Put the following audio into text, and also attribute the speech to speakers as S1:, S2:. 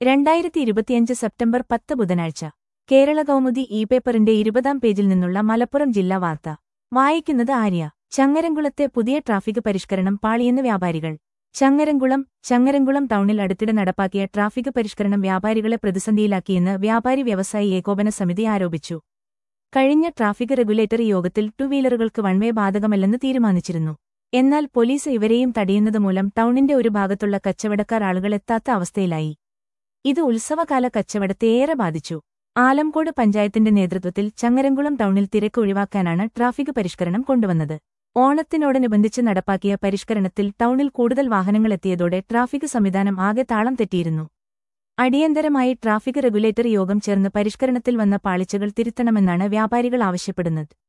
S1: രണ്ടായിരത്തി ഇരുപത്തിയഞ്ച് സെപ്റ്റംബർ പത്ത് ബുധനാഴ്ച കേരള കൗമുദി ഇ പേപ്പറിന്റെ ഇരുപതാം പേജിൽ നിന്നുള്ള മലപ്പുറം ജില്ലാ വാർത്ത വായിക്കുന്നത് ആര്യ ചങ്ങരംകുളത്തെ പുതിയ ട്രാഫിക് പരിഷ്കരണം പാളിയെന്ന് വ്യാപാരികൾ ചങ്ങരംകുളം ചങ്ങരംകുളം ടൗണിൽ അടുത്തിടെ നടപ്പാക്കിയ ട്രാഫിക് പരിഷ്കരണം വ്യാപാരികളെ പ്രതിസന്ധിയിലാക്കിയെന്ന് വ്യാപാരി വ്യവസായി ഏകോപന സമിതി ആരോപിച്ചു കഴിഞ്ഞ ട്രാഫിക് റെഗുലേറ്ററി യോഗത്തിൽ ടു വീലറുകൾക്ക് വൺവേ ബാധകമല്ലെന്ന് തീരുമാനിച്ചിരുന്നു എന്നാൽ പോലീസ് ഇവരെയും തടയുന്നത് മൂലം ടൗണിന്റെ ഒരു ഭാഗത്തുള്ള കച്ചവടക്കാർ ആളുകളെത്താത്ത അവസ്ഥയിലായി ഇത് ഉത്സവകാല കച്ചവടത്തെ ഏറെ ബാധിച്ചു ആലംകോട് പഞ്ചായത്തിന്റെ നേതൃത്വത്തിൽ ചങ്ങരംകുളം ടൗണിൽ തിരക്ക് ഒഴിവാക്കാനാണ് ട്രാഫിക് പരിഷ്കരണം കൊണ്ടുവന്നത് ഓണത്തിനോടനുബന്ധിച്ച് നടപ്പാക്കിയ പരിഷ്കരണത്തിൽ ടൗണിൽ കൂടുതൽ വാഹനങ്ങളെത്തിയതോടെ ട്രാഫിക് സംവിധാനം ആകെ താളം തെറ്റിയിരുന്നു അടിയന്തരമായി ട്രാഫിക് റെഗുലേറ്ററി യോഗം ചേർന്ന് പരിഷ്കരണത്തിൽ വന്ന പാളിച്ചകൾ തിരുത്തണമെന്നാണ് വ്യാപാരികൾ ആവശ്യപ്പെടുന്നത്